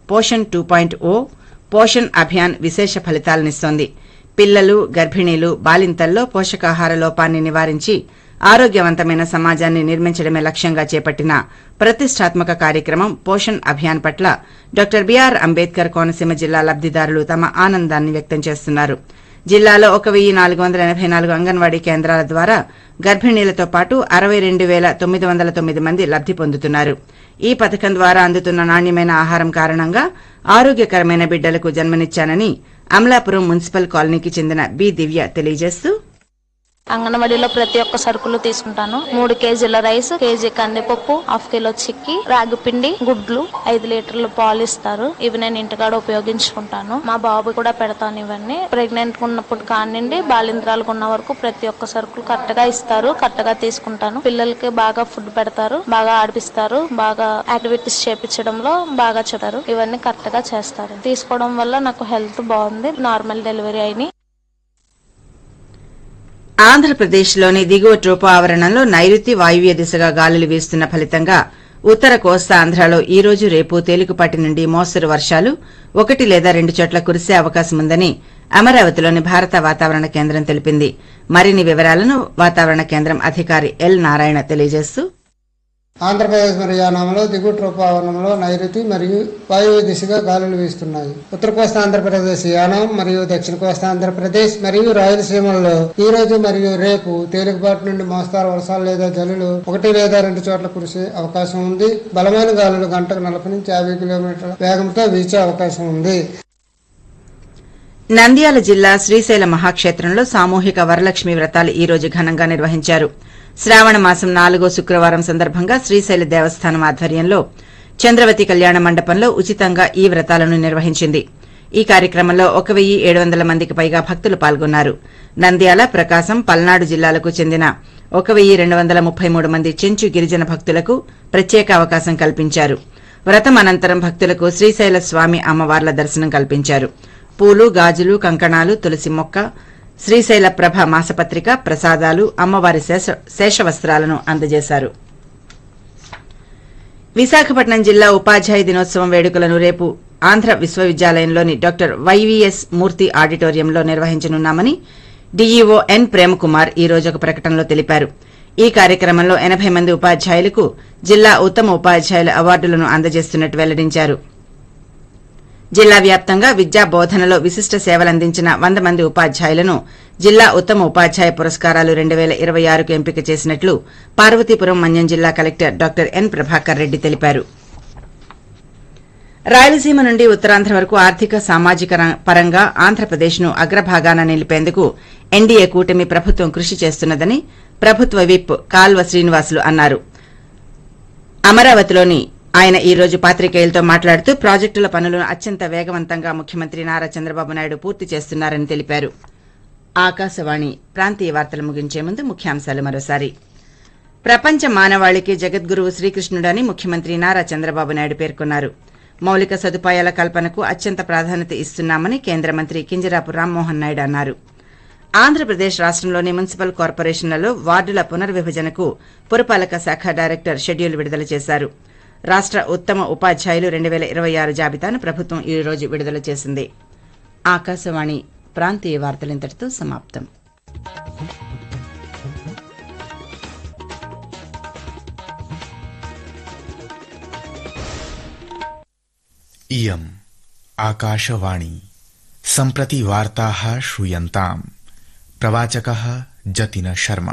Poshan two point O Poshan Abhiyan విశేష ఫలితాలనిస్తోంది పిల్లలు గర్భిణీలు బాలింతల్లో పోషకాహార లోపాన్ని నివారించి ఆరోగ్యవంతమైన సమాజాన్ని నిర్మించడమే లక్ష్యంగా చేపట్టిన ప్రతిష్టాత్మక కార్యక్రమం పోషణ్ అభియాన్ పట్ల డాక్టర్ బీఆర్ అంబేద్కర్ కోనసీమ జిల్లా లబ్దిదారులు తమ ఆనందాన్ని వ్యక్తం చేస్తున్నారు జిల్లాలో ఒక వెయ్యి నాలుగు వందల ఎనబై నాలుగు అంగన్వాడీ కేంద్రాల ద్వారా గర్భిణీలతో పాటు అరవై రెండు వేల తొమ్మిది వందల తొమ్మిది మంది లబ్ది పొందుతున్నారు ఈ పథకం ద్వారా అందుతున్న నాణ్యమైన ఆహారం కారణంగా ఆరోగ్యకరమైన బిడ్డలకు జన్మనిచ్చానని అమలాపురం మున్సిపల్ కాలనీకి చెందిన బి దివ్య తెలియజేస్తూ అంగన్వాడీలో ప్రతి ఒక్క సరుకులు తీసుకుంటాను మూడు కేజీల రైస్ కేజీ కందిపప్పు హాఫ్ కిలో చిక్కి రాగి పిండి గుడ్లు ఐదు లీటర్లు పాలు ఇస్తారు ఇవి నేను ఇంటికాడ ఉపయోగించుకుంటాను మా బాబు కూడా పెడతాను ఇవన్నీ ప్రెగ్నెంట్ ఉన్నప్పుడు కానివ్వండి బాలింత్రాలకు ఉన్న వరకు ప్రతి ఒక్క సరుకులు కరెక్ట్ గా ఇస్తారు కరెక్ట్ గా తీసుకుంటాను పిల్లలకి బాగా ఫుడ్ పెడతారు బాగా ఆడిపిస్తారు బాగా యాక్టివిటీస్ చేపించడంలో బాగా చెప్తారు ఇవన్నీ కరెక్ట్ గా చేస్తారు తీసుకోవడం వల్ల నాకు హెల్త్ బాగుంది నార్మల్ డెలివరీ అయినాయి ఆంధ్రప్రదేశ్లోని దిగువ ట్రోపో ఆవరణంలో నైరుతి వాయువ్య దిశగా గాలులు వీస్తున్న ఫలితంగా ఉత్తర కోస్తా ఆంధ్రాలో ఈ రోజు రేపు తేలికపాటి నుండి మోస్తరు వర్షాలు ఒకటి లేదా రెండు చోట్ల కురిసే అవకాశం ఉందని అమరావతిలోని భారత వాతావరణ కేంద్రం తెలిపింది మరిన్ని వివరాలను వాతావరణ కేంద్రం అధికారి ఎల్ నారాయణ తెలియజేస్తూ ఆంధ్రప్రదేశ్ మరియు యానాంలో దిగువ ట్రోపావరణంలో నైరుతి మరియు వాయువ్య దిశగా గాలులు వీస్తున్నాయి ఉత్తర కోస్తా ఆంధ్రప్రదేశ్ యానాం మరియు దక్షిణ కోస్తా ఆంధ్రప్రదేశ్ మరియు రాయలసీమల్లో ఈ రోజు మరియు రేపు తేలికపాటి నుండి మోస్తారు వర్షాలు లేదా జల్లులు ఒకటి లేదా రెండు చోట్ల కురిసే అవకాశం ఉంది బలమైన గాలులు గంటకు నలభై నుంచి యాభై కిలోమీటర్ల వేగంతో వీచే అవకాశం ఉంది నంద్యాల జిల్లా శ్రీశైల మహాక్షేత్రంలో సామూహిక వరలక్ష్మి వ్రతాలు ఈ రోజు ఘనంగా నిర్వహించారు శ్రావణ మాసం నాలుగో శుక్రవారం సందర్భంగా శ్రీశైల దేవస్థానం ఆధ్వర్యంలో చంద్రవతి కళ్యాణ మండపంలో ఉచితంగా ఈ వ్రతాలను నిర్వహించింది ఈ కార్యక్రమంలో ఒక వెయ్యి ఏడు వందల మందికి పైగా భక్తులు పాల్గొన్నారు నంద్యాల ప్రకాశం పల్నాడు జిల్లాలకు చెందిన ఒక వెయ్యి రెండు వందల ముప్పై మూడు మంది చెంచు గిరిజన భక్తులకు ప్రత్యేక అవకాశం కల్పించారు వ్రతం అనంతరం భక్తులకు శ్రీశైల స్వామి అమ్మవార్ల దర్శనం కల్పించారు పూలు గాజులు కంకణాలు తులసి మొక్క శ్రీశైల ప్రభ మాసపత్రిక ప్రసాదాలు అమ్మవారి శేష శేషవస్త్రాలను అందజేశారు విశాఖపట్నం జిల్లా ఉపాధ్యాయ దినోత్సవం వేడుకలను రేపు ఆంధ్ర విశ్వవిద్యాలయంలోని డాక్టర్ వైవీఎస్ మూర్తి ఆడిటోరియంలో నిర్వహించనున్నామని డీఈఓ ఎన్ ప్రేమకుమార్ ఈ రోజు ఒక ప్రకటనలో తెలిపారు ఈ కార్యక్రమంలో ఎనబై మంది ఉపాధ్యాయులకు జిల్లా ఉత్తమ ఉపాధ్యాయుల అవార్డులను అందజేస్తున్నట్టు వెల్లడించారు జిల్లా వ్యాప్తంగా విద్యా బోధనలో విశిష్ట సేవలందించిన వంద మంది ఉపాధ్యాయులను జిల్లా ఉత్తమ ఉపాధ్యాయ పురస్కారాలు రెండు వేల ఇరవై ఆరుకు ఎంపిక చేసినట్లు పార్వతీపురం మన్యం జిల్లా collector doctor N Prabhakar Reddy తెలిపారు రాయలసీమ నుండి ఉత్తరాంధ్ర వరకు ఆర్థిక సామాజిక రం- పరంగా ఆంధ్రప్రదేశ్ను అగ్రభాగాన నిలిపేందుకు ఎన్డీఏ కూటమి ప్రభుత్వం కృషి చేస్తున్నదని ప్రభుత్వ విప్ కాల్వ శ్రీనివాసులు అన్నారు అమరావతిలోని ఆయన ఈ రోజు పాత్రికేయులతో మాట్లాడుతూ ప్రాజెక్టుల పనులను అత్యంత వేగవంతంగా ముఖ్యమంత్రి నారా చంద్రబాబు నాయుడు పూర్తి చేస్తున్నారని తెలిపారు ఆకాశవాణి ప్రాంతీయ వార్తలు ముగించే ముందు ముఖ్యాంశాలు మరోసారి ప్రపంచ మానవాళికి జగద్గురువు శ్రీకృష్ణుడని ముఖ్యమంత్రి నారా చంద్రబాబు నాయుడు పేర్కొన్నారు మౌలిక సదుపాయాల కల్పనకు అత్యంత ప్రాధాన్యత ఇస్తున్నామని కేంద్ర మంత్రి కింజరాపు రామ్మోహన్ నాయుడు అన్నారు ఆంధ్రప్రదేశ్ రాష్ట్రంలోని మున్సిపల్ కార్పొరేషన్లలో వార్డుల పునర్విభజనకు పురపాలక శాఖ డైరెక్టర్ షెడ్యూల్ విడుదల చేశారు రాష్ట్ర ఉత్తమ ఉపాధ్యాయులు రెండు వేల ఇరవై ఆరు జాబితాను ప్రభుత్వం ఈ రోజు విడుదల చేసింది ఆకాశవాణి ప్రాంతీయ వార్తలు ఇంతటితో సమాప్తం इयम् आकाशवाणी सम्प्रति वार्ताः श्रूयन्ताम् प्रवाचकः जतिन शर्मा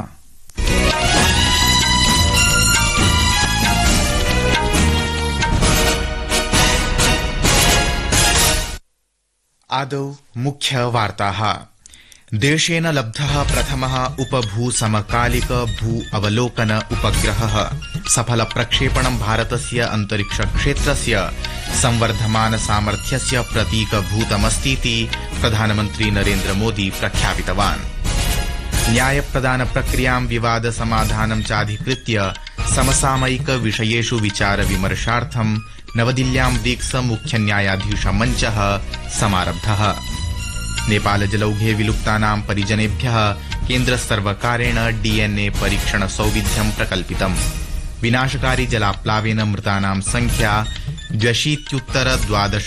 आदौ मुख्यवार्ताः देशेन लब्धः प्रथमः उपभूसमकालिक भू अवलोकन उपग्रहः सफल प्रक्षेपणं भारतस्य अन्तरिक्षक्षेत्रस्य संवर्धमान सामर्थ्यस्य प्रतीकभूतमस्तीति प्रधानमन्त्री नरेन्द्र मोदी प्रख्यापितवान् न्यायप्रदान प्रक्रियां विवाद समाधानं चाधिकृत्य समसामयिक विषयेषु विचार विमर्शार्थं नवदिल्ल्यां ब्रिक्स मुख्य न्यायाधीश मञ्चः समारब्धः नेपाल जलौघे विलुप्तानां परिजनेभ्यः केन्द्रसर्वकारेण डीएनए परीक्षण सौविध्यं प्रकल्पितम् विनाशकारि जलाप्लावेन मृतानां संख्या द्व्यशीत्युत्तर द्वादश